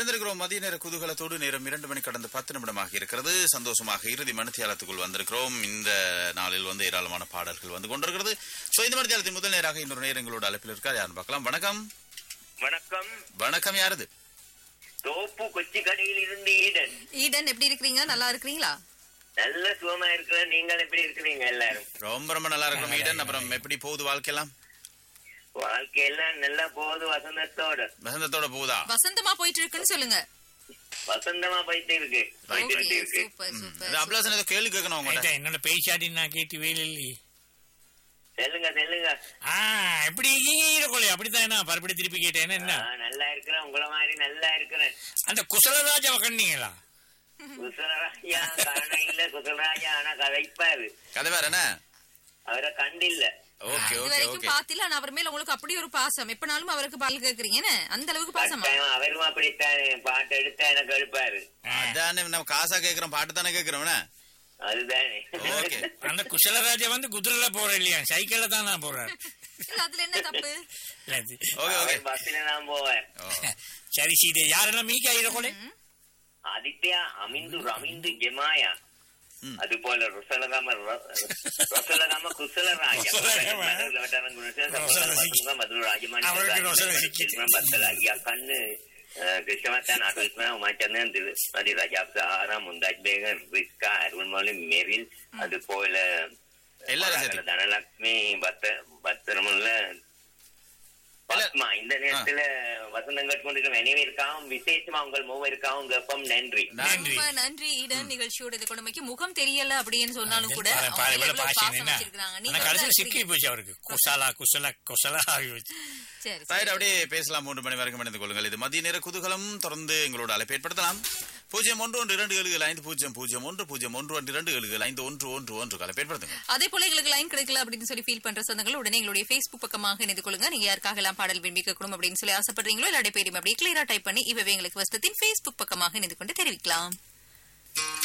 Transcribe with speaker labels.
Speaker 1: இணைந்திருக்கிறோம் மதிய நேர குதூகலத்தோடு நேரம் இரண்டு மணி கடந்து பத்து நிமிடமாக இருக்கிறது சந்தோஷமாக இறுதி மணித்தியாலத்துக்குள் வந்திருக்கிறோம் இந்த நாளில் வந்து ஏராளமான பாடல்கள் வந்து கொண்டிருக்கிறது சோ இந்த மணித்தியாலத்தின் முதல் நேராக இன்னொரு நேரம் எங்களோட அழைப்பில் இருக்கார் யாருன்னு பார்க்கலாம் வணக்கம்
Speaker 2: வணக்கம்
Speaker 1: வணக்கம் யாரது
Speaker 2: தோப்பு கொச்சி கடையில் இருந்து ஈடன்
Speaker 3: ஈடன் எப்படி இருக்கிறீங்க நல்லா இருக்கிறீங்களா
Speaker 2: நல்ல சுகமா இருக்கிற நீங்கள் எப்படி இருக்கிறீங்க எல்லாரும்
Speaker 1: ரொம்ப ரொம்ப நல்லா இருக்கும் ஈடன் அப்புறம் எப்படி போகுது வாழ்க்கையெல்லாம்
Speaker 2: வாழ்க்கையெல்லாம் நல்லா போகுது வசந்தத்தோட
Speaker 1: வசந்தத்தோட போகுதா
Speaker 3: வசந்தமா போயிட்டு இருக்குன்னு சொல்லுங்க
Speaker 2: வசந்தமா போயிட்டு இருக்கு போயிட்டு
Speaker 3: ஓகே
Speaker 2: இருக்கு
Speaker 3: சூப்பர் சூப்பர்
Speaker 1: இது அப்லாசன் ஏதோ கேள்வி கேட்கணும்
Speaker 4: ஆயிட்டா,
Speaker 1: உங்கள்கிட்ட
Speaker 4: என்னோட பேச்சாட்டி நான் கேட்டு வேலை இல்லையே
Speaker 2: செல்லுங்க செல்லுங்க
Speaker 4: ஆ எப்படி இருக்கோலே அப்படித்தான் பரப்படி திருப்பி கேட்டேன் என்ன
Speaker 2: ஆ, நல்லா இருக்கிறேன் உங்கள மாதிரி நல்லா இருக்கிறேன்
Speaker 4: அந்த குசலராஜாவை கண்ணீங்களா
Speaker 2: குசலராஜா காண இல்ல குசலராஜா ஆனா கதைப்பாரு
Speaker 1: கதை வேற என்ன
Speaker 2: அவரை கண்டில்ல
Speaker 1: ஓகே
Speaker 3: இது
Speaker 1: ஓகே
Speaker 3: வரைக்கும்
Speaker 1: ஓகே
Speaker 3: பாத்தில ஆனா அவர் மேல உங்களுக்கு அப்படி ஒரு பாசம் எப்பனாலும் அவருக்கு பால் கேக்குறீங்க என்ன? அந்த அளவுக்கு பாசமா
Speaker 2: கட்டாயம் அவரும் அப்படித்தான் பாட்டு எடுத்தா எனக்கு எடுப்பாரு
Speaker 1: அதானே நம்ம காசா கேக்குறோம் பாட்டு தானே கேக்குறோம்
Speaker 2: அதுதானே
Speaker 1: ஓகே
Speaker 4: அந்த குசலராஜா வந்து குதிரைல போற இல்லையா சைக்கிள்ல தான் நான் போறேன்
Speaker 3: இல்ல, அதுல என்ன தப்பு
Speaker 4: இல்ல, அது-
Speaker 1: ஓகே ஓகே
Speaker 2: அவர் பஸ்ல தான் போவார்
Speaker 4: சரி சீதை யாரெல்லாம் மீக்கா இருக்கோலே
Speaker 2: ஆதித்யா அமிந்து ரமிந்து ஜெமாயா
Speaker 1: ம்.
Speaker 2: அது போல ருசலகம ருசலகம குசலராஜ
Speaker 4: ருசலகம. அவருக்கு ருசல சிக்கிச்சு.
Speaker 2: பத்தல ஐயா கண்ணு கிருஷ்ணமத்தான் அகல்பனா உமாச்சந்திரன் திருமதி ரஜா சஹாரா முந்தாஜ் பேகன் ரிஸ்கா அருள்மொழி மெரில் அது போல
Speaker 1: எல்லாரும் சேர்த்து.
Speaker 2: தனலட்சுமி பத்த பத்திரமுள்ள பத்மா இந்த நேரத்துல வசந்தம் கட்டுக்கொண்டிருக்கிற அனைவருக்காகவும் விசேஷமா உங்கள் மூவருக்காகவும் கப்பம் நன்றி
Speaker 4: நன்றி
Speaker 3: ரொம்ப நன்றி ஈடன் நிகழ்ச்சியோட இது கொண்டமைக்கு முகம் தெரியல அப்படின்னு சொன்னாலும் கூட
Speaker 4: பாரு,
Speaker 3: அவங்க
Speaker 4: பாரு,
Speaker 3: மேல
Speaker 4: இவ்வளவு
Speaker 3: எவ்வளவு
Speaker 4: பாசம்
Speaker 3: பாசம்
Speaker 4: என்ன
Speaker 3: வச்சிருக்காங்க
Speaker 4: ஆனா
Speaker 3: நீங்க
Speaker 4: கடைசியில்
Speaker 3: நல்லா
Speaker 4: சிக்கி
Speaker 3: இருக்கிறீங்க.
Speaker 4: போச்சு அவருக்கு குசலா குசல குசலா ஆகி போச்சு
Speaker 3: சரி
Speaker 1: ரைட்
Speaker 3: சரி
Speaker 1: அப்படியே பேசலாம் மூன்று மணி வரைக்கும் இணைந்து கொள்ளுங்கள் இது மதிய நேர குதூகலம் தொடர்ந்து எங்களோட அழைப்பு ஏற்படுத்தலாம் பூஜ்ஜியம் ஒன்று ஒன்று இரண்டு ஏழுகள் ஐந்து பூஜ்ஜியம் பூஜ்ஜியம் ஒன்று பூஜ்ஜியம் ஒன்று ஒன்று இரண்டு ஏழுகள் ஐந்து ஒன்று ஒன்று ஒன்று அழைப்பு ஏற்படுத்துங்க
Speaker 3: அதே போல எங்களுக்கு லைன் கிடைக்கல அப்படின்னு சொல்லி ஃபீல் பண்ற சொந்தங்கள் உடனே எங்களுடைய Facebook பக்கமாக இணைந்து கொள்ளுங்க நீங்க யாருக்காக எல்லாம் பாடல் விரும்பி கேட்கணும் அப்படின்னு சொல்லி ஆசைப்படுறீங்களோ இல்லாடைய பேரும் அப்படியே கிளியரா டைப் பண்ணி இவவே எங்களுக்கு வசனத்தின் Facebook பக்கமாக இணைந்து கொண்டு தெரிவிக்கலாம்